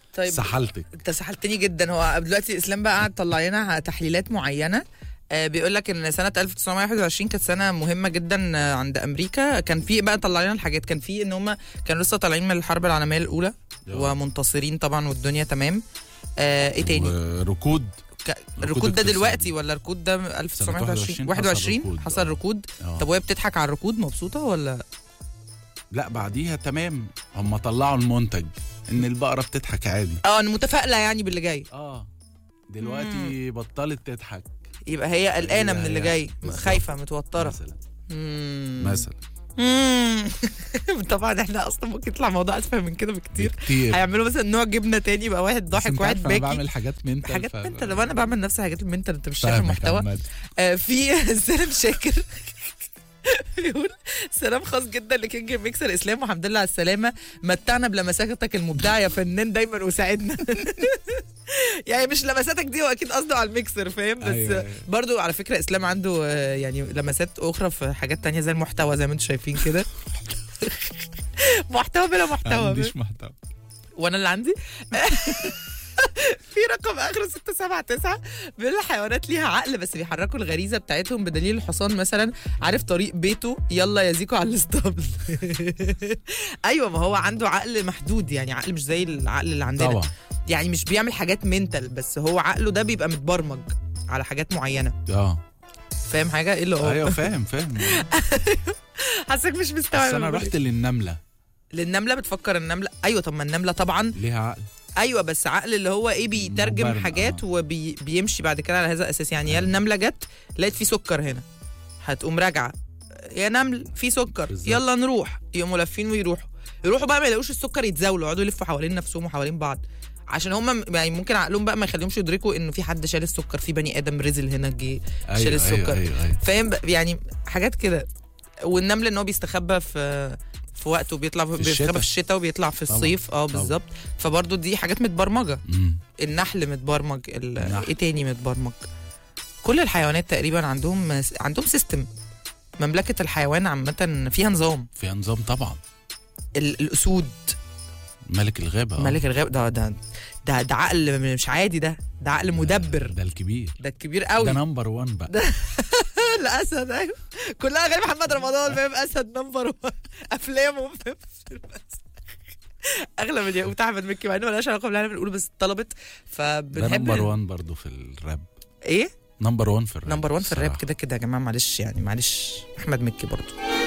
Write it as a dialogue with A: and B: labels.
A: طيب
B: سحلتك
A: انت سحلتني جدا هو دلوقتي اسلام بقى قاعد طلع لنا تحليلات معينه آه، بيقول لك ان سنه 1921 كانت سنه مهمه جدا آه، عند امريكا كان في بقى طلع لنا الحاجات كان في ان هم كانوا لسه طالعين من الحرب العالميه الاولى ومنتصرين طبعا والدنيا تمام آه ايه تاني
B: وركود
A: ك- الركود ده
B: اقتصادي.
A: دلوقتي ولا الركود ده 1921
B: 21
A: 21
B: حصل
A: حصل
B: ركود.
A: ركود
B: آه.
A: طب وهي بتضحك على الركود مبسوطه ولا
B: لا بعديها تمام هم طلعوا المنتج ان البقره بتضحك عادي
A: اه انا متفائله يعني باللي جاي
B: اه دلوقتي بطلت تضحك
A: يبقى هي قلقانه من اللي
B: هي-
A: جاي
B: بالظبط.
A: خايفه متوتره
B: مثلا
A: مم.
B: مثلا
A: مم. طبعا احنا اصلا ممكن يطلع موضوع اسفل من كده بكتير
B: كتير
A: هيعملوا مثلا نوع جبنه تاني يبقى واحد
B: بس
A: ضاحك
B: انت
A: واحد
B: عارفة انا
A: باكي
B: بعمل حاجات منتل
A: حاجات
B: ف-
A: منتل وانا بعمل نفس الحاجات المنتل انت مش شايف
B: فاهمك
A: المحتوى
B: عامة.
A: آه في سلام شاكر بيقول سلام خاص جدا لكينج ميكسر اسلام وحمد لله على السلامه متعنا بلمساتك المبدعه يا فنان دايما وساعدنا يعني مش لمساتك دي هو اكيد قصده على الميكسر فاهم بس
B: أيوة، أيوة.
A: برضو على فكره اسلام عنده آه، يعني لمسات اخرى في حاجات تانية زي المحتوى زي ما انتم شايفين كده محتوى بلا
B: ما
A: محتوى
B: عنديش محتوى
A: وانا اللي عندي في رقم اخره 679 بيقول الحيوانات ليها عقل بس بيحركوا الغريزه بتاعتهم بدليل الحصان مثلا عارف طريق بيته يلا يا زيكو على الاسطبل ايوه ما هو عنده عقل محدود يعني عقل مش زي العقل اللي عندنا
B: طبعا
A: يعني مش بيعمل حاجات منتل بس هو عقله ده بيبقى متبرمج على حاجات معينه
B: اه
A: فاهم حاجه ايه اللي هو
B: ايوه فاهم فاهم
A: حاسك مش
B: بس
A: مستوعب
B: انا رحت للنمله
A: للنمله بتفكر النمله ايوه طب ما النمله طبعا
B: ليها عقل
A: ايوه بس عقل اللي هو ايه بيترجم
B: مبرمج،
A: حاجات
B: آه.
A: وبيمشي بعد كده على هذا الاساس يعني يا النمله جت لقيت في سكر هنا هتقوم راجعه يا نمل في سكر
B: بالظبط.
A: يلا نروح يقوموا لافين ويروحوا يروحوا بقى ما يلاقوش السكر يتزاولوا يقعدوا يلفوا حوالين نفسهم وحوالين بعض عشان هم يعني ممكن عقلهم بقى ما يخليهمش يدركوا انه في حد شال السكر في بني ادم رزل هنا جه شال السكر
B: ايوه ايوه
A: فاهم بقى؟ يعني حاجات كده والنمل ان هو بيستخبى في في وقته بيطلع في بيستخبى
B: الشتاء.
A: في الشتاء وبيطلع في
B: طبعا.
A: الصيف اه
B: طبعا.
A: بالظبط فبرضه دي حاجات متبرمجه
B: مم.
A: النحل متبرمج ال-
B: النحل.
A: ايه تاني متبرمج كل الحيوانات تقريبا عندهم عندهم سيستم مملكه الحيوان عامه فيها نظام
B: فيها نظام طبعا
A: ال- الاسود
B: ملك الغابه آه.
A: ملك الغابه ده ده ده, ده عقل مش عادي ده ده عقل مدبر
B: ده الكبير
A: ده الكبير
B: ده
A: قوي
B: نمبر 1 بقى
A: الاسد ايوه كلها غير محمد رمضان فاهم اسد نمبر 1 افلامه فاهم؟ اغلب الياقوت بتاع احمد مكي مع انه ملهاش علاقه باللي احنا بنقوله بس اتطلبت
B: ده
A: فبنحب
B: نمبر 1 برضه في الراب
A: ايه
B: نمبر 1 في الراب
A: نمبر 1 في الراب
B: الصراحة.
A: كده كده يا جماعه معلش يعني معلش احمد مكي برضو